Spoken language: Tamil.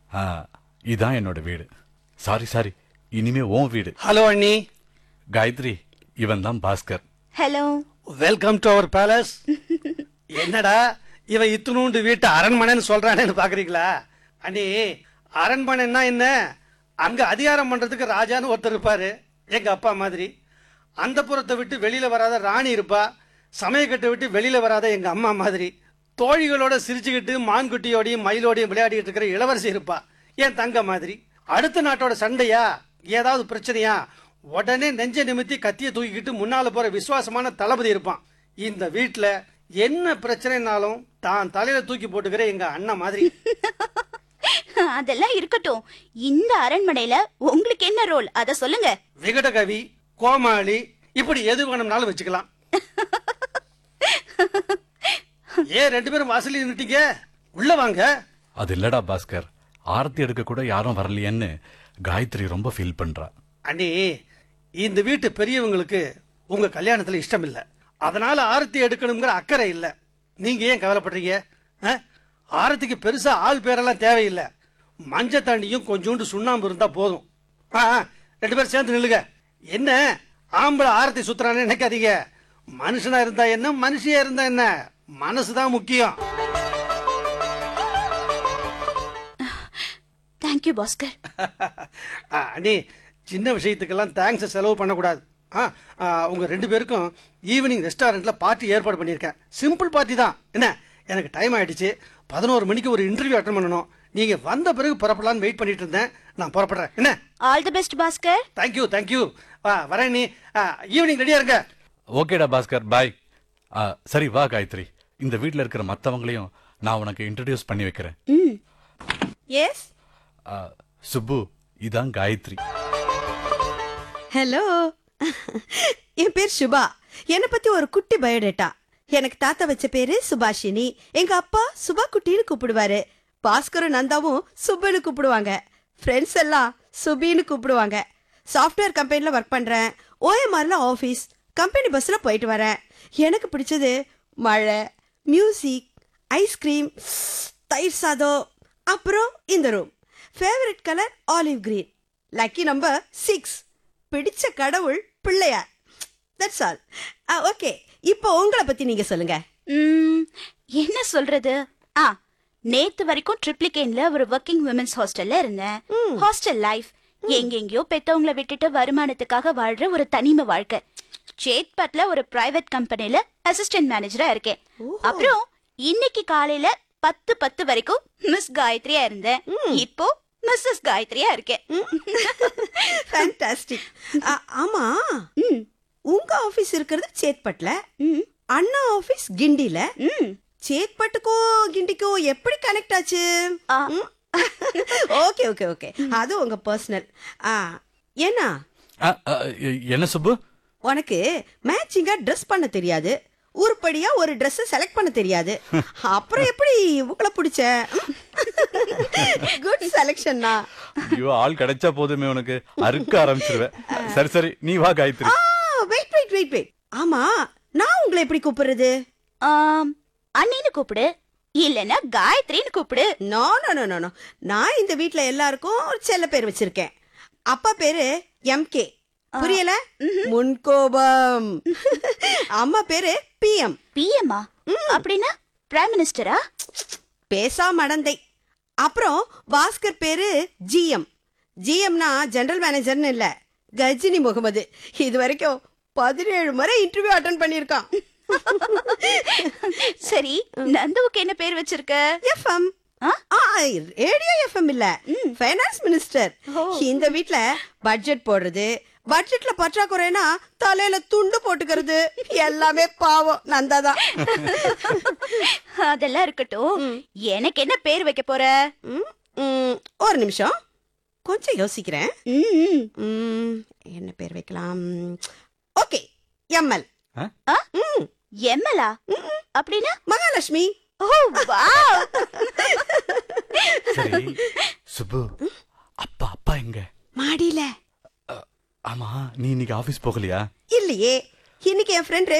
ஆ, இதான் என்னோட வீடு சாரி சாரி இனிமே உன் வீடு ஹலோ அண்ணி காயத்ரி இவன் தான் Bhaskar hello welcome to our palace என்னடா இவன் இத்துணூண்டு வீட்டு அரண்மனைன்னு சொல்றானேன்னு பாக்குறீங்களா அண்ணி அரண்மனைன்னா என்ன அங்க அதிகாரம் பண்றதுக்கு ராஜான்னு ஒருத்தர் இருப்பாரு எங்க அப்பா மாதிரி அந்த புறத்தை விட்டு வெளியில வராத ராணி இருப்பா சமயக்கட்டை விட்டு வெளியில வராத எங்க அம்மா மாதிரி தோழிகளோட சிரிச்சுக்கிட்டு மான்குட்டியோடையும் மயிலோடையும் விளையாடிட்டு இருக்கிற இளவரசி இருப்பா என் தங்க மாதிரி அடுத்த நாட்டோட சண்டையா ஏதாவது பிரச்சனையா உடனே நெஞ்ச நிமித்தி கத்திய தூக்கிக்கிட்டு முன்னால போற விசுவாசமான தளபதி இருப்பான் இந்த வீட்ல என்ன பிரச்சனைனாலும் தான் தலையில தூக்கி போட்டுக்கிற எங்க அண்ணன் மாதிரி அதெல்லாம் இருக்கட்டும் இந்த அரண்மனையில உங்களுக்கு என்ன ரோல் அத சொல்லுங்க விகடகவி கோமாளி இப்படி எது வேணும்னாலும் வச்சுக்கலாம் ஏன் ரெண்டு பேரும் வாசலில் நின்னுட்டீங்க உள்ள வாங்க அது இல்லடா பாஸ்கர் ஆரத்தி எடுக்க கூட யாரும் வரலையேன்னு காயத்ரி ரொம்ப ஃபீல் பண்றா அண்ணி இந்த வீட்டு பெரியவங்களுக்கு உங்க கல்யாணத்துல இஷ்டம் இல்ல அதனால ஆரத்தி எடுக்கணுங்கிற அக்கறை இல்ல நீங்க ஏன் கவலைப்படுறீங்க ஆ? ஆரத்திக்கு பெருசா ஆள் பேரெல்லாம் தேவையில்லை மஞ்ச தண்ணியும் கொஞ்சோண்டு சுண்ணாம்பு இருந்தா போதும் ஆ, ஆ, ரெண்டு பேரும் சேர்ந்து நில்லுங்க என்ன ஆம்பளை ஆரத்தி சுத்துறான்னு நினைக்காதீங்க மனுஷனா இருந்தா என்ன மனுஷியா இருந்தா என்ன மனசுதான் முக்கியம் தேங்க்யூ பாஸ்கர் ஆ, அண்ணி சின்ன விஷயத்துக்கெல்லாம் தேங்க்ஸ் செலவு பண்ணக்கூடாது ஆ ஆ, உங்க ரெண்டு பேருக்கும் ஈவினிங் ரெஸ்டாரண்ட்ல பார்ட்டி ஏற்பாடு பண்ணியிருக்கேன் சிம்பிள் பார்ட்டி தான் என்ன எனக்கு டைம் ஆயிடுச்சு பதினோரு மணிக்கு ஒரு இன்டர்வியூ அட்டன் பண்ணணும் நீங்க வந்த பிறகு புறப்படலான்னு வெயிட் பண்ணிட்டு இருந்தேன் நான் புறப்படுறேன் என்ன all the best Bhaskar thank you thank you ஆ வரேன் நீ ஈவினிங் ரெடியா இருங்க ஓகேடா பாஸ்கர் பாய் ஆ, சரி வா காயத்ரி இந்த வீட்ல இருக்கிற மத்தவங்களையும் நான் உனக்கு இன்ட்ரடியூஸ் பண்ணி வைக்கிறேன் ம் எஸ் ஆ, சுப்பு இதான் காயத்ரி ஹலோ என் பேர் சுபா என்னை பத்தி ஒரு குட்டி பயோடேட்டா எனக்கு தாத்தா வச்ச பேரு சுபாஷினி எங்க அப்பா சுபா குட்டின்னு கூப்பிடுவாரு பாஸ்கரும் நந்தாவும் சுப்புன்னு கூப்பிடுவாங்க ஃப்ரெண்ட்ஸ் எல்லாம் சுபின்னு கூப்பிடுவாங்க சாஃப்ட்வேர் கம்பெனில ஒர்க் பண்றேன் ஓஎம்ஆர்ல ஆஃபீஸ் கம்பெனி பஸ்ல போயிட்டு வரேன் எனக்கு பிடிச்சது மழை மியூசிக் ஐஸ்கிரீம் தயிர் சாதம் அப்புறம் இந்த room favourite colour olive green lucky number six பிடிச்ச கடவுள் பிள்ளையார் தட்ஸ் ஆல் ஓகே இப்போ உங்களை பத்தி நீங்க சொல்லுங்க ம், என்ன சொல்றது ஆ நேத்து வரைக்கும் ட்ரிப்ளிகேன்ல ஒரு ஒர்க்கிங் விமன்ஸ் ஹாஸ்டல்ல இருந்தேன் ஹாஸ்டல் லைஃப் எங்கெங்கயோ பெத்தவங்கள விட்டுட்டு வருமானத்துக்காக வாழ்ற ஒரு தனிமை வாழ்க்கை சேத்பட்ல ஒரு பிரைவேட் கம்பெனில அசிஸ்டன்ட் மேனேஜரா இருக்கேன் அப்புறம் இன்னைக்கு காலையில பத்து பத்து வரைக்கும் மிஸ் காயத்ரியா இருந்தேன் இப்போ மிஸ்ஸஸ் காயத்ரியா இருக்கேன் ஃபேண்டாஸ்டிக் ஆமா ம், உங்க ஆபீஸ் இருக்கிறது சேத்பட்ல ம், அண்ணா ஆபீஸ் கிண்டில ம். சேத்பட்டுக்கும் கிண்டிக்கும் எப்படி கனெக்ட் ஆச்சு ஆ. ஓகே ஓகே ஓகே அது உங்க பர்சனல் ஏன்னா ஆ, ஆ, எ- என்ன சுப்பு உனக்கு மேட்சிங்கா ட்ரெஸ் பண்ண தெரியாது உருப்படியா ஒரு Dress செலக்ட் பண்ண தெரியாது அப்புறம் எப்படி உங்களை பிடிச்ச குட் செலெக்ஷன்னா ஐயோ ஆள் கிடைச்சா போதுமே உனக்கு அறுக்க ஆரம்பிச்சிருவேன் சரி சரி நீ வா Gayathri wait wait wait wait ஆமா நான் உங்களை எப்படி கூப்பிடுறது ஆம், அண்ணின்னு கூப்பிடு இல்லனா காயத்ரின்னு கூப்பிடு no no no no no நான் இந்த வீட்ல எல்லாருக்கும் ஒரு செல்ல பேர் வச்சிருக்கேன் அப்பா பேரு எம்கே புரியல முன்கோபம் அம்மா பேரு பிஎம் பிஎம்மா அப்படின்னா பிரைம் மினிஸ்டரா பேசா மடந்தை அப்புறம் பாஸ்கர் பேரு ஜிஎம் ஜிஎம்னா ஜெனரல் மேனேஜர்னு இல்ல கஜினி முகமது இது வரைக்கும் பதினேழு முறை இன்டர்வியூ அட்டன் பண்ணியிருக்கான் சரி நந்துவுக்கு என்ன பேர் வச்சிருக்க எஃப்எம் ஆ? ரேடியோ எஃப்எம் இல்ல ஃபைனான்ஸ் மினிஸ்டர் ஓ. இந்த வீட்ல பட்ஜெட் போடுறது பட்ஜெட்ல பற்றாக்குறைனா தலையில துண்டு போட்டுக்கிறது எல்லாமே பாவம் நந்தாதான் அதெல்லாம் இருக்கட்டும் எனக்கு என்ன பேர் வைக்க போற ம், ம், ஒரு நிமிஷம் கொஞ்சம் யோசிக்கிறேன் ம், ம், என்ன பேர் வைக்கலாம் ஓகே எம்எல் ஆ? எம்எலா அப்படின்னா மகாலட்சுமி ஓ வாவ் சரி சுப்பு அப்பா அப்பா எங்க மாடியில ஆமா நீ இன்னைக்கு ஆபீஸ் போகலையா இல்லையே இன்னைக்கு என் ஃப்ரெண்ட்